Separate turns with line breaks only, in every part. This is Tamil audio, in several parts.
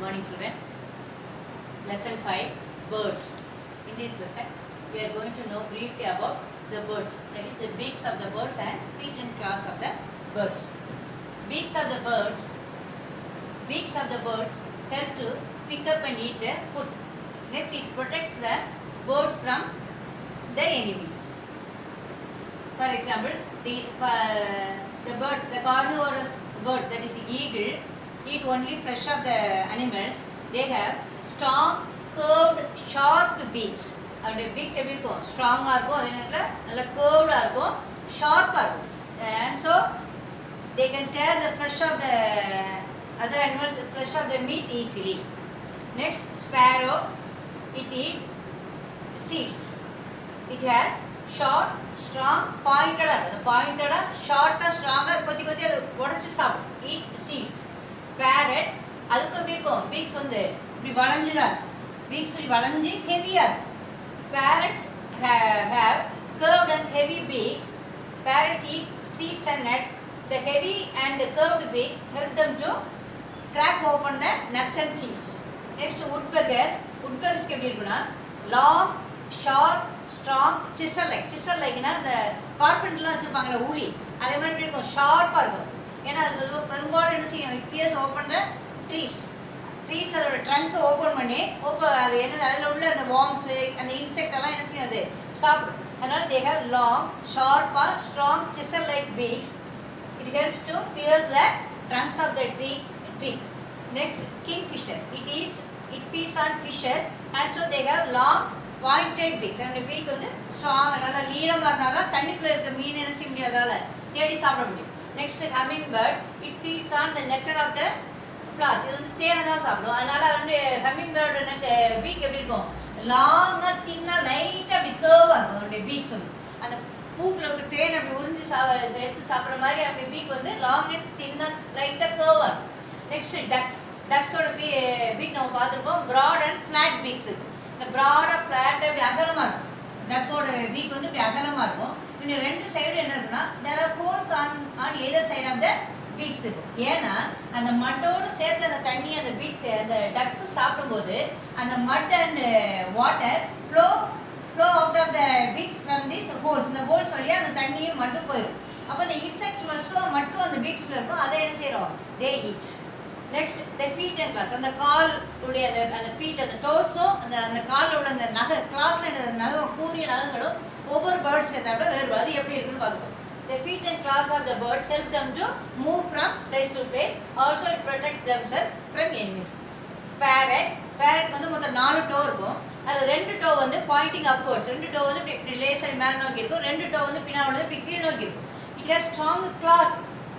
morning children. Lesson 5 Birds. In this lesson, we are going to know briefly about the birds. That is the beaks of the birds and feet and claws of the birds. Beaks of the birds. Beaks of the birds help to pick up and eat their food. Next, it protects the birds from the enemies. For example, the uh, the birds, the carnivorous bird, that is eagle, eat only flesh of the animals. They have strong, curved, sharp beaks. அவருடைய பீக்ஸ் எப்படி இருக்கும் ஸ்ட்ராங்காக இருக்கும் அதே நேரத்தில் நல்ல கேர்வ்டாக இருக்கும் ஷார்ப்பாக இருக்கும் and so they can tear the flesh of the other animals flesh of the meat easily next sparrow it is seeds it has short strong பாயிண்டடாக அந்த பாயிண்டடாக ஷார்ட்டாக ஸ்ட்ராங்காக கொத்தி கொத்தி அது உடச்சி சாப்பிடும் ஈட் சீட்ஸ் பேரட் அதுக்கும் எப்படி இருக்கும் பீக்ஸ் வந்து இப்படி வளைஞ்சுதான் பீக்ஸ் இப்படி வளைஞ்சு ஹெவியாக இருக்கும் parrots have curved and heavy beaks parrots eat seeds and nuts the heavy and curved beaks help them to crack open the nuts and seeds next woodpeckers woodpeckers எப்படி இருக்குன்னா long sharp strong chisel like chisel லைக்னா அந்த கார்பெண்ட்லாம் வச்சிருப்பாங்கல்ல ஊழி அதே மாதிரி எப்படி இருக்கும் ஷார்ப்பாக இருக்கும் ஏன்னா அது வந்து பெரும்பாலும் என்ன செய்யும் it pierces open the trees trees அதோட ட்ரங்க்கை ஓப்பன் பண்ணி ஓப்பன் அது என்னது அதில் உள்ள அந்த வார்ம்ஸு அந்த இன்செக்ட் எல்லாம் என்ன செய்யும் அது சாப்பிடும் அதனால தே ஹேவ் லாங் ஷார்ப்பாக strong chisel like beaks it helps to pierce the trunks of the tree tree next kingfisher it is it feeds on fishes and so they have long pointed beaks அந்த பீக் வந்து ஸ்ட்ராங் நல்லா நீளமாக இருந்தால் தான் தண்ணிக்குள்ளே இருக்க மீன் என்ன செய்ய முடியாதால தேடி சாப்பிட முடியும் next hummingbird it feeds on the nectar of the flowers இது வந்து தேனை தான் சாப்பிடும் அதனால அது வந்து ஹம்மிங் பேர்டோட பீக் எப்படி இருக்கும் லாங்காக தின்னாக லைட்டாக அப்படி கேர்வாக இருக்கும் அதோடைய பீக்ஸ் வந்து அந்த பூக்கில் இருக்க தேன் அப்படி உறிஞ்சி சா எடுத்து சாப்பிட்ற மாதிரி அப்படி பீக் வந்து லாங் அண்ட் தின்னாக லைட்டாக கேர்வாக இருக்கும் நெக்ஸ்ட் டக்ஸ் டக்ஸோட பீ பீக் நம்ம பார்த்துருப்போம் ப்ராட் அண்ட் ஃப்ளாட் பீக்ஸ் இருக்கும் இந்த ப்ராடாக ஃப்ளாட்டாக இப்படி அகலமாக இருக்கும் டக்கோட பீக் வந்து இப்படி அகலமாக இருக்கும் இன்னும் ரெண்டு சைடு என்ன இருக்குன்னா there are holes on on either side of the beaks இருக்கும் ஏன்னா அந்த மட்டோடு சேர்த்து அந்த தண்ணி அந்த பீச் அந்த டக்ஸ் சாப்பிடும்போது அந்த mud and water flow flow out of the beaks from this holes இந்த ஹோல்ஸ் வழியாக அந்த தண்ணியும் மட்டும் போயிடும் அப்போ அந்த இன்செக்ட் மட்டும் மட்டும் அந்த பீக்ஸில் இருக்கும் அதை என்ன செய்கிறோம் they eat next the feet and claws அந்த கால் உடைய அந்த அந்த ஃபீட் அந்த டோஸும் அந்த அந்த காலில் உள்ள அந்த நகை கிளாஸ்ல அந்த நகம் கூறிய நகங்களும் ஒவ்வொரு பேர்ட்ஸ்க்கு தவிர வேறு அது எப்படி இருக்குன்னு பார்க்கணும் The feet and claws of the birds help them to move from place to place. Also, it protects themselves from enemies. Parrot, parrot வந்து மொத்தம் நாலு டோ இருக்கும் அதில் ரெண்டு டோ வந்து பாயிண்டிங் அப்வர்ட்ஸ் ரெண்டு டோ வந்து இப்படி இப்படி லேசர் மேல் நோக்கி இருக்கும் ரெண்டு டோ வந்து பின்னால் வந்து இப்படி கீழ் நோக்கி இருக்கும் இட் ஹேஸ் ஸ்ட்ராங் கிளாஸ்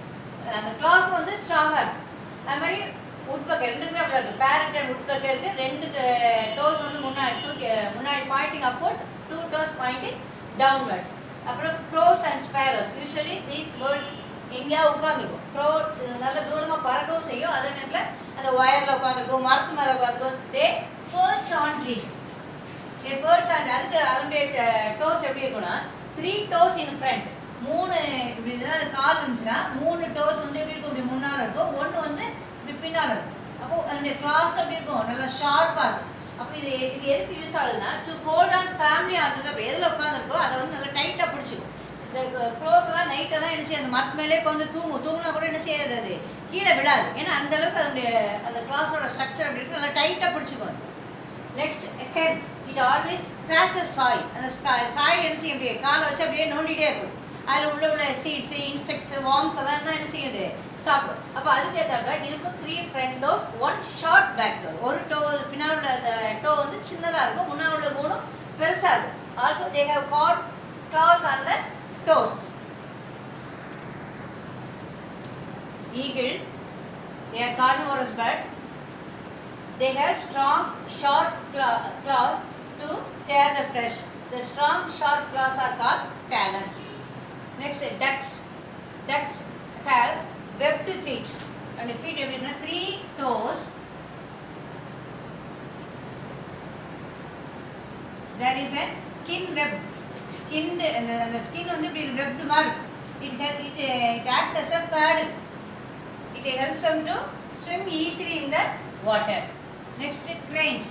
அந்த கிளாஸ் வந்து ஸ்ட்ராங்காக இருக்கும் அது மாதிரி உட்பக்கம் ரெண்டுமே அப்படி இருக்கு பேரட் அண்ட் உட்பக்கம் இருக்கு ரெண்டு டோஸ் வந்து முன்னாடி தூக்கி முன்னாடி pointing upwards two toes pointing downwards அப்புறம் crows and sparrows usually these birds எங்கேயாவது உட்காந்துருக்கும் க்ரோ நல்ல தூரமாக பறக்கவும் செய்யும் அதே நேரத்தில் அந்த ஒயரில் உட்காந்துருக்கும் மரத்து மேலே உட்காந்துருக்கும் they perch on trees they perch on அதுக்கு அதனுடைய டோஸ் எப்படி இருக்கும்னா த்ரீ டோஸ் இன் ஃப்ரண்ட் மூணு இப்படி ஏதாவது கால் இருந்துச்சுன்னா மூணு டோஸ் வந்து எப்படி இருக்கும் இப்படி முன்னால் இருக்கும் ஒன்று வந்து இப்படி பின்னால் இருக்கும் அப்போ அதனுடைய கிளாஸ் எப்படி இருக்கும் நல்லா ஷார்ப்பாக இருக்கும் அப்போ இது இது எதுக்கு யூஸ் ஆகுதுன்னா டு ஹோல்ட் ஆன் ஃபேமிலி ஆகுது அப்போ எதில் உட்காந்துருக்கோ அதை வந்து நல்லா டைட்டாக பிடிச்சிக்கும் இந்த க்ரோஸ்லாம் நைட்டெல்லாம் என்ன செய்யும் அந்த மரத்து மேலே இப்போ வந்து தூங்கும் தூங்கினா கூட என்ன செய்யாது அது கீழே விடாது ஏன்னா அந்த அளவுக்கு அதனுடைய அந்த கிளாஸோட ஸ்ட்ரக்சர் அப்படி இருக்கு நல்லா டைட்டாக பிடிச்சிக்கும் next head it always scratches சாய் அந்த சாய் என்ன செய்யும் அப்படியே காலை வச்சு அப்படியே நோண்டிகிட்டே இருக்கும் அதில் உள்ள உள்ள சீட்ஸ் இன்செக்ட்ஸ் வார்ம்ஸ் எல்லாம் தான் என்ன செய்யுது சாப்பிடும் அப்போ அதுக்கு ஏற்றாப்புல இதுக்கும் three front toes one short back toe ஒரு டோ பின்னால் உள்ள அந்த டோ வந்து சின்னதாக இருக்கும் முன்னால் உள்ள மூணும் பெருசாக இருக்கும் also they have got toes on the toes Eagles, they are carnivorous birds. They have strong, sharp claw- claws to tear the flesh. The strong, sharp claws are called talons. Next, ducks. Ducks have webbed feet. And feet எப்படின்னா three toes. There is a skin web. Skin அந்த அந்த ஸ்கின் வந்து இப்படி வெப்டு மாதிரி இருக்கும். It, help, it, uh, it acts as a paddle. It helps them to swim easily in the water. Next grains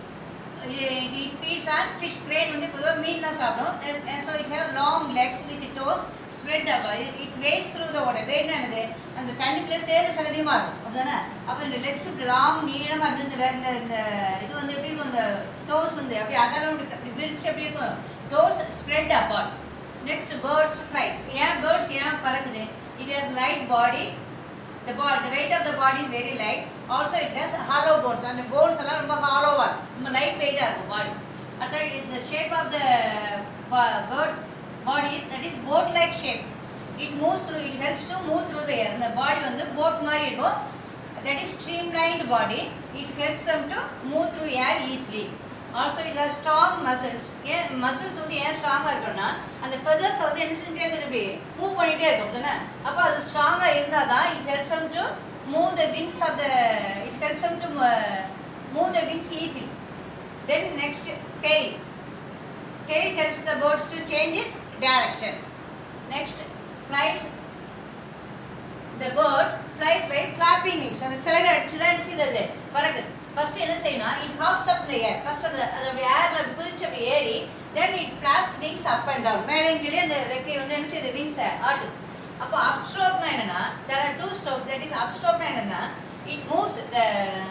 it feeds on fish crane வந்து பொதுவாக மீன் தான் சாப்பிடும் and so it have long legs with the toes spread up it, it wades through the water wade என்னது அந்த தண்ணிக்குள்ளே சேறு சகதியமாக இருக்கும் அப்படிதானே அப்போ இந்த லெக்ஸ் லாங் நீளமாக இருந்து இந்த வே- இந்த இந்த இது வந்து எப்படி இருக்கும் இந்த டோஸ் வந்து அப்படி அகலம் இப்படி அப்படி விரிச்சு எப்படி இருக்கும் toes spread apart next birds fly ஏன் பேர்ட்ஸ் ஏன் பறக்குது it has light body the ball the weight of the body is very light also it has hollow bones and the bones எல்லாம் ரொம்ப hollow-ஆ இருக்கும் ரொம்ப light weight-ஆ இருக்கும் body அதான் the shape of the ba- birds bodies that is boat like shape it moves through it helps to move through the air அந்த body வந்து boat மாதிரி இருக்கும் that is streamlined body it helps them to move through air easily also it has strong muscles ஏன் muscles வந்து ஏன் ஸ்ட்ராங்காக இருக்கும்னா அந்த feathers வந்து என்ன செஞ்சுட்டே இருக்குது இப்படி மூவ் பண்ணிகிட்டே இருக்கும் தானே அப்போ அது ஸ்ட்ராங்காக இருந்தால் தான் it helps them to move the wings of the it helps them to uh, move the wings easily then next tail tail helps the birds to change its direction next flies the birds flies by flapping wings அந்த சிறகு அடிச்சு தான் அடிச்சு இது பறக்குது ஃபர்ஸ்ட் என்ன செய்யணும் it hops up the air first அந்த அதோட ஏர்ல அப்படி குதிச்சு அப்படி ஏறி then it flaps wings up and down மேலே கீழே அந்த ரெக்கை வந்து என்ன செய்யுது wings ஆடுது அப்போ அப் ஸ்ட்ரோக்னா என்னன்னா there are two strokes that is up stroke என்னன்னா it moves the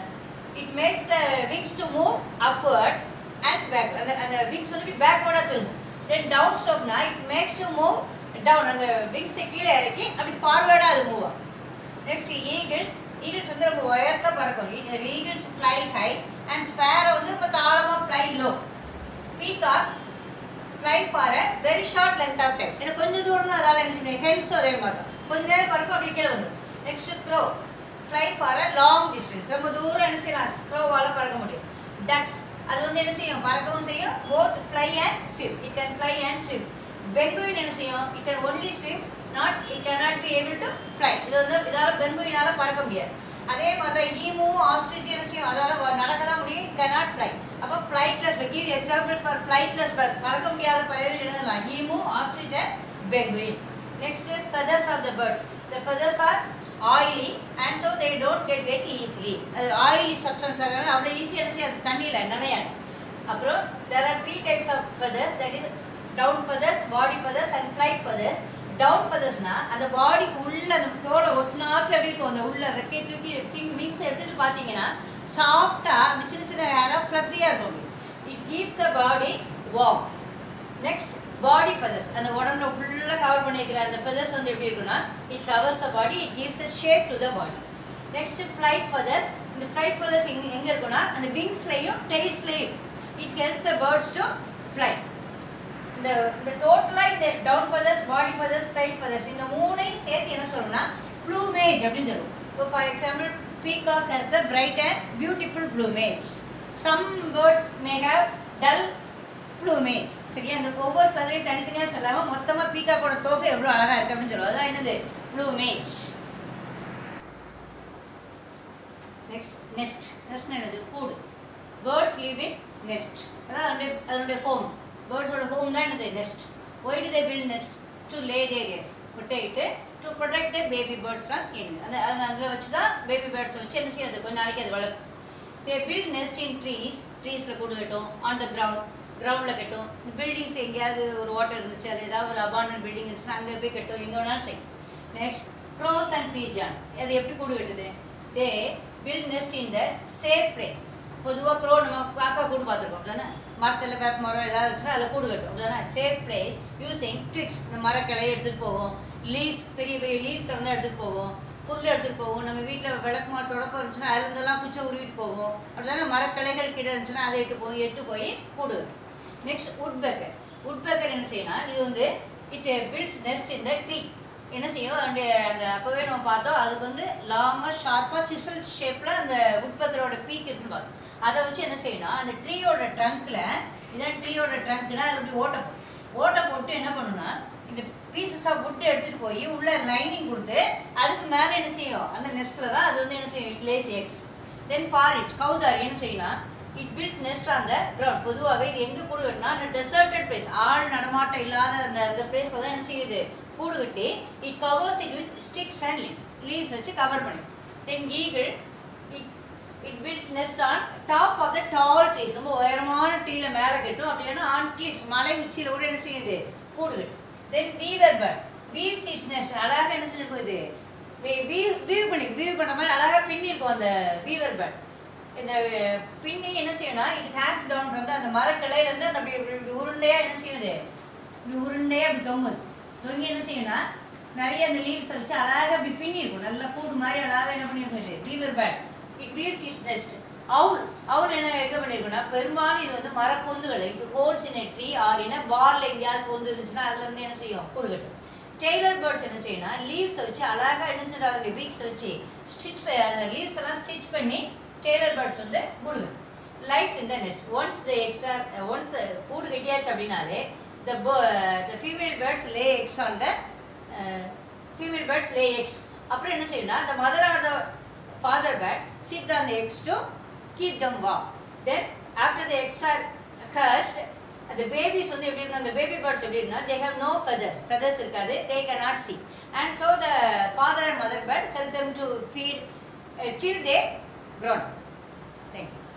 it makes the wings to move upward and back அந்த அந்த wings வந்து பேக்வர்டா திரும்பும் then down strokeனா it makes to move down அந்த wings கீழே இறக்கி அப்படி ஃபார்வர்டா அது மூவ் ஆகும் நெக்ஸ்ட் ஈகிள்ஸ் ஈகிள்ஸ் வந்து ரொம்ப உயரத்துல பறக்கும் eagles fly high and sparrow வந்து ரொம்ப தாளமா fly low peacocks fly for a very short length of time எனக்கு கொஞ்சம் தூரம் தான் அதால என்ன செய்ய ஹெல்ஸ் அதே மாட்டோம் கொஞ்ச நேரம் பறக்கும் அப்படி கீழே வந்து next crow fly for a long distance ரொம்ப தூரம் என்ன செய்யலாம் க்ரோவால் பறக்க முடியும் டக்ஸ் அது வந்து என்ன செய்யும் பறக்கவும் செய்யும் both fly and swim it can fly and swim penguin என்ன செய்யும் it can only swim not it can not be able to fly இது வந்து இதால பெங்குயினால பறக்க முடியாது அதே மாதிரி தான் ஈமு ஆஸ்ட்ரிச் என்ன செய்யும் அதால வ- நடக்க தான் முடியும் இட் கேன் நாட் ஃப்ளை அப்போ flightless give examples for flightless பறக்க முடியாத பறவை எழுதலாம் emu ostrich and penguin next feathers of the birds the feathers are oily and so they don't get wet easily அது ஆயிலி சப்ஸ்டன்ஸ் ஆகிறனால அவ்வளோ ஈஸியாக என்ன செய்யாது தண்ணியில் நனையாது அப்புறம் there are three types of feathers that is down feathers body feathers and flight feathers down feathersனா அந்த பாடிக்கு உள்ள அந்த தோலை ஒட்டினாப்புல எப்படி இருக்கும் அந்த உள்ள ரெக்கை தூக்கி ஃபிங் மிக்ஸ் எடுத்துட்டு பார்த்தீங்கன்னா சாஃப்டாக அப்படி சின்ன சின்ன ஹேராக ஃப்ளஃபியாக இருக்கும் it keeps the body warm next body feathers அந்த உடம்புல ஃபுல்லாக கவர் பண்ணியிருக்கிற அந்த ஃபெதர்ஸ் வந்து எப்படி இருக்குன்னா it covers the body it gives a shape to the body next flight feathers இந்த ஃப்ளைட் ஃபெதர்ஸ் எங்க எங்கே இருக்குன்னா அந்த விங்ஸ்லையும் டெய்ல்ஸ்லையும் it helps the birds to fly இந்த இந்த டோட்டலாக இந்த down feathers body feathers flight feathers இந்த மூணையும் சேர்த்து என்ன சொல்லணும்னா ப்ளூமேஜ் அப்படின்னு சொல்லுவோம் இப்போ for example peacock has a bright and beautiful plumage some birds may have dull plumage சரியா அந்த ஒவ்வொரு ஃபெதரையும் தனித்தனியாக சொல்லாமல் மொத்தமாக பீகாக்கோட தோகை எவ்வளோ அழகாக இருக்குது அப்படின்னு சொல்லுவோம் அதான் என்னது ப்ளூமேஜ் நெக்ஸ்ட் நெஸ்ட் நெஸ்ட் என்னது கூடு பேர்ட்ஸ் லீவ் இன் நெஸ்ட் அதான் அதனுடைய அதனுடைய ஹோம் பேர்ட்ஸோட ஹோம் தான் என்னது nest why do they build nest to lay their eggs முட்டையிட்டு to protect the baby birds from எங் அந்த அந்த அதில் வச்சு தான் பேபி பேர்ட்ஸை வச்சு என்ன செய்யாது கொஞ்ச நாளைக்கு அது வளர்க்கும் they build nest in trees ட்ரீஸில் கூடு கட்டும் ஆன் த கிரவுண்ட் கிரவுண்டில் கட்டும் பில்டிங்ஸில் எங்கேயாவது ஒரு வாட்டர் இருந்துச்சு அது ஏதாவது ஒரு அபார்ட்மெண்ட் பில்டிங் இருந்துச்சுன்னா அங்கே போய் கட்டும் எங்கே வேணாலும் செய்யும் நெக்ஸ்ட் க்ரோஸ் அண்ட் பீஜான் அது எப்படி கூடு கட்டுது they build nest in the safe place பொதுவாக க்ரோ நம்ம காக்கா கூடு பார்த்துருக்கோம் தானே மரத்தில் வேப்ப மரம் ஏதாவது வச்சுன்னா அதில் கூடு கட்டும் தானே சேஃப் பிளேஸ் யூஸிங் ட்விக்ஸ் இந்த மரக்கிளையை எடுத்துகிட்டு போகும் லீவ்ஸ் பெரிய பெரிய லீவ்ஸ் கிடந்தா எடுத்துகிட்டு போகும் புல் எடுத்துகிட்டு போகும் நம்ம வீட்டில் விளக்கு மரம் தொடப்பம் இருந்துச்சுன்னா அதுல இருந்தெல்லாம் குச்சை உருவிட்டு போகும் அப்படிதானே மரக்கிளைகள் கிட்ட இருந்துச்சுன்னா அதை எட்டு போய் எட்டு போய் கூடு கட்டும் next woodpecker woodpecker என்ன செய்யணும் இது வந்து இட் பில்ஸ் நெஸ்ட் இந்த ட்ரீ என்ன செய்யும் அதனுடைய அந்த அப்போவே நம்ம பார்த்தோம் அதுக்கு வந்து லாங்காக ஷார்ப்பாக சிசல் ஷேப்பில் அந்த உட் பேக்கரோட பீக் இருக்குன்னு பார்த்தோம் அதை வச்சு என்ன செய்யணும் அந்த ட்ரீயோட ட்ரங்க்கில் இதான் ட்ரீயோட ட்ரங்க்னா அது அப்படி ஓட்டை போடும் ஓட்டை போட்டு என்ன பண்ணுன்னா இந்த பீசஸ் ஆஃப் wood எடுத்துகிட்டு போய் உள்ள லைனிங் கொடுத்து அதுக்கு மேலே என்ன செய்யும் அந்த நெஸ்ட்டில் தான் அது வந்து என்ன செய்யும் it lays eggs then partridge கவுதாரி என்ன செய்யணும் it builds nest on the ground பொதுவாகவே இது எங்கே கூடு கட்டினா அந்த டெசர்டட் பிளேஸ் ஆள் நடமாட்டம் இல்லாத அந்த அந்த பிளேஸில் தான் என்ன செய்யுது கூடு கட்டி it covers it with sticks and leaves leaves வச்சு கவர் பண்ணி then eagle it it builds nest on top of the tall trees ரொம்ப உயரமான ட்ரீல மேலே கட்டும் அப்படி இல்லைன்னா ஆன் ட்ரீஸ் மலை உச்சியில் கூட என்ன செய்யுது கூடு கட்டும் then weaver bird weaves its nest அழகாக என்ன செஞ்சிருக்கும் இது வீவ் வீவ் பண்ணி வீவ் பண்ணுற மாதிரி அழகாக பின்னி இருக்கும் அந்த வீவர் பேர்ட் இந்த அஹ், பின்னி என்ன செய்யணும்னா இட் ஹேங்ஸ் டவுன் ஃப்ரம் அந்த மரக்கிளையில இருந்து அந்த அப்படி இப்படி இப்படி உருண்டையா என்ன செய்யுது இப்படி உருண்டையா அப்படி தொங்குது தொங்கி என்ன செய்யணும்னா நிறைய அந்த லீவ்ஸ் வச்சு அழகாக அப்படி பின்னி இருக்கும் நல்ல கூடு மாதிரி அழகாக என்ன பண்ணியிருக்கும் இது weaver bird it weaves its nest owl owl என்ன இது பண்ணியிருக்குன்னா பெரும்பாலும் இது வந்து மரப்பொந்துகள் இப்போ ஹோல்ஸ் இன் ட்ரீ ஆர் இன வால்ல எங்கேயாவது பொந்து இருந்துச்சுன்னா அதுல இருந்து என்ன செய்யும் கூடு கட்டும் டெய்லர் பேர்ட்ஸ் என்ன செய்யணும்னா லீவ்ஸ் வச்சு அழகா என்ன செஞ்சாங்க வீக்ஸ் வச்சு ஸ்டிச் அந்த லீவ்ஸ் எல்லாம் ஸ்டிச் பண்ணி டெய்லர் பேர்ட்ஸ் வந்து கூடு live in the nest once the eggs are once கூடு கட்டியாச்சு அப்படின்னாலே the the female birds lay eggs on the female birds lay eggs அப்புறம் என்ன செய்யணும்னா the mother or the father bird sit on the eggs to keep them warm then after the eggs are hatched அந்த பேபிஸ் வந்து எப்படி இருக்கும் அந்த பேபி பேர்ட்ஸ் எப்படி இருக்குன்னா they have no feathers feathers இருக்காது they can not see and so the father and mother bird help them to feed till they grown thank you